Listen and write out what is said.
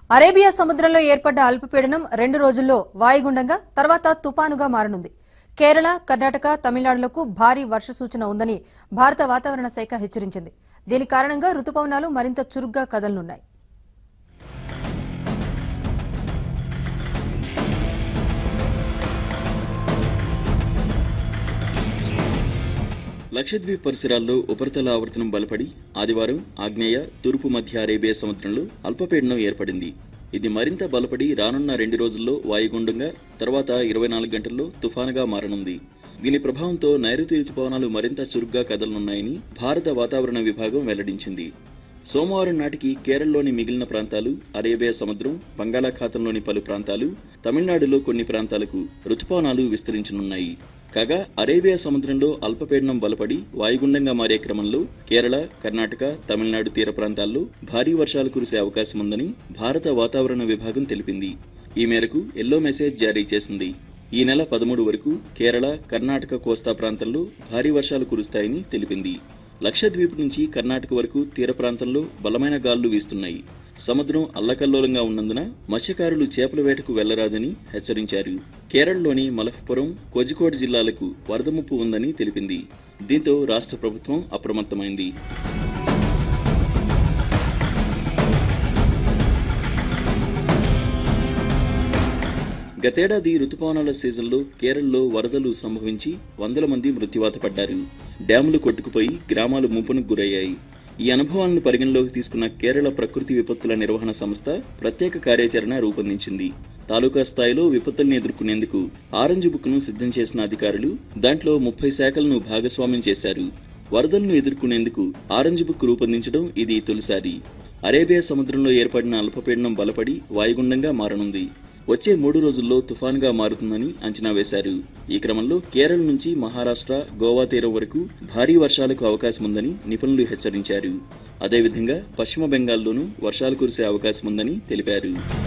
Arabia సముద్రంలో ఏర్పడ్డ అల్పపీడనం రెండు రోజుల్లో వాయుగుండంగా తర్వాత తుపానుగా మారనుంది కేరళ కర్ణాటక తమిళనాడులకు భారీ వర్ష సూచన ఉందని భారత వాతావరణ శాఖ హెచ్చరించింది దీని కారణంగా రుతుపవనాలు మరింత చురుగ్గా కదలనున్నాయి లక్షద్వీప్ పరిసరాల్లో ఉపరితల ఆవర్తనం బలపడి ఆదివారం ఆగ్నేయ తూర్పు మధ్య అరేబియా సముద్రంలో అల్పపీడనం ఏర్పడింది ఇది మరింత బలపడి రానున్న రెండు రోజుల్లో వాయుగుండంగా తర్వాత ఇరవై నాలుగు గంటల్లో తుఫానుగా మారనుంది దీని ప్రభావంతో నైరుతి రుతుపవనాలు మరింత చురుగ్గా కదలనున్నాయని భారత వాతావరణ విభాగం వెల్లడించింది సోమవారం నాటికి కేరళలోని మిగిలిన ప్రాంతాలు అరేబియా సముద్రం బంగాళాఖాతంలోని పలు ప్రాంతాలు తమిళనాడులో కొన్ని ప్రాంతాలకు రుతుపవనాలు విస్తరించనున్నాయి కాగా అరేబియా సముద్రంలో అల్పపీడనం బలపడి వాయుగుండంగా మారే క్రమంలో కేరళ కర్ణాటక తమిళనాడు తీర ప్రాంతాల్లో భారీ వర్షాలు కురిసే అవకాశం ఉందని భారత వాతావరణ విభాగం తెలిపింది ఈ మేరకు ఎల్లో మెసేజ్ జారీ చేసింది ఈ నెల పదమూడు వరకు కేరళ కర్ణాటక కోస్తా ప్రాంతంలో భారీ వర్షాలు కురుస్తాయని తెలిపింది లక్షద్వీప్ నుంచి కర్ణాటక వరకు తీర ప్రాంతంలో బలమైన గాలులు వీస్తున్నాయి సముద్రం అల్లకల్లోలంగా ఉన్నందున మత్స్యకారులు చేపల వేటకు వెళ్లరాదని హెచ్చరించారు కేరళలోని మలఫ్పురం కోజికోడ్ జిల్లాలకు వరద ముప్పు ఉందని తెలిపింది దీంతో రాష్ట్ర ప్రభుత్వం అప్రమత్తమైంది గతేడాది రుతుపవనాల సీజన్లో కేరళలో వరదలు సంభవించి వందల మంది మృత్యువాత పడ్డారు డ్యాములు కొట్టుకుపోయి గ్రామాలు ముంపునకు గురయ్యాయి ఈ అనుభవాలను పరిగణలోకి తీసుకున్న కేరళ ప్రకృతి విపత్తుల నిర్వహణ సంస్థ ప్రత్యేక కార్యాచరణ రూపొందించింది తాలూకా స్థాయిలో విపత్తుల్ని ఎదుర్కొనేందుకు ఆరెంజ్ బుక్ను సిద్ధం చేసిన అధికారులు దాంట్లో ముప్పై శాఖలను భాగస్వామ్యం చేశారు వరదలను ఎదుర్కొనేందుకు ఆరెంజ్ బుక్ రూపొందించడం ఇది తొలిసారి అరేబియా సముద్రంలో ఏర్పడిన అల్పపీడనం బలపడి వాయుగుండంగా మారనుంది వచ్చే మూడు రోజుల్లో తుఫాన్గా మారుతుందని అంచనా వేశారు ఈ క్రమంలో కేరళ నుంచి మహారాష్ట్ర గోవా తీరం వరకు భారీ వర్షాలకు అవకాశం ఉందని నిపుణులు హెచ్చరించారు అదేవిధంగా పశ్చిమ బెంగాల్లోనూ వర్షాలు కురిసే అవకాశం ఉందని తెలిపారు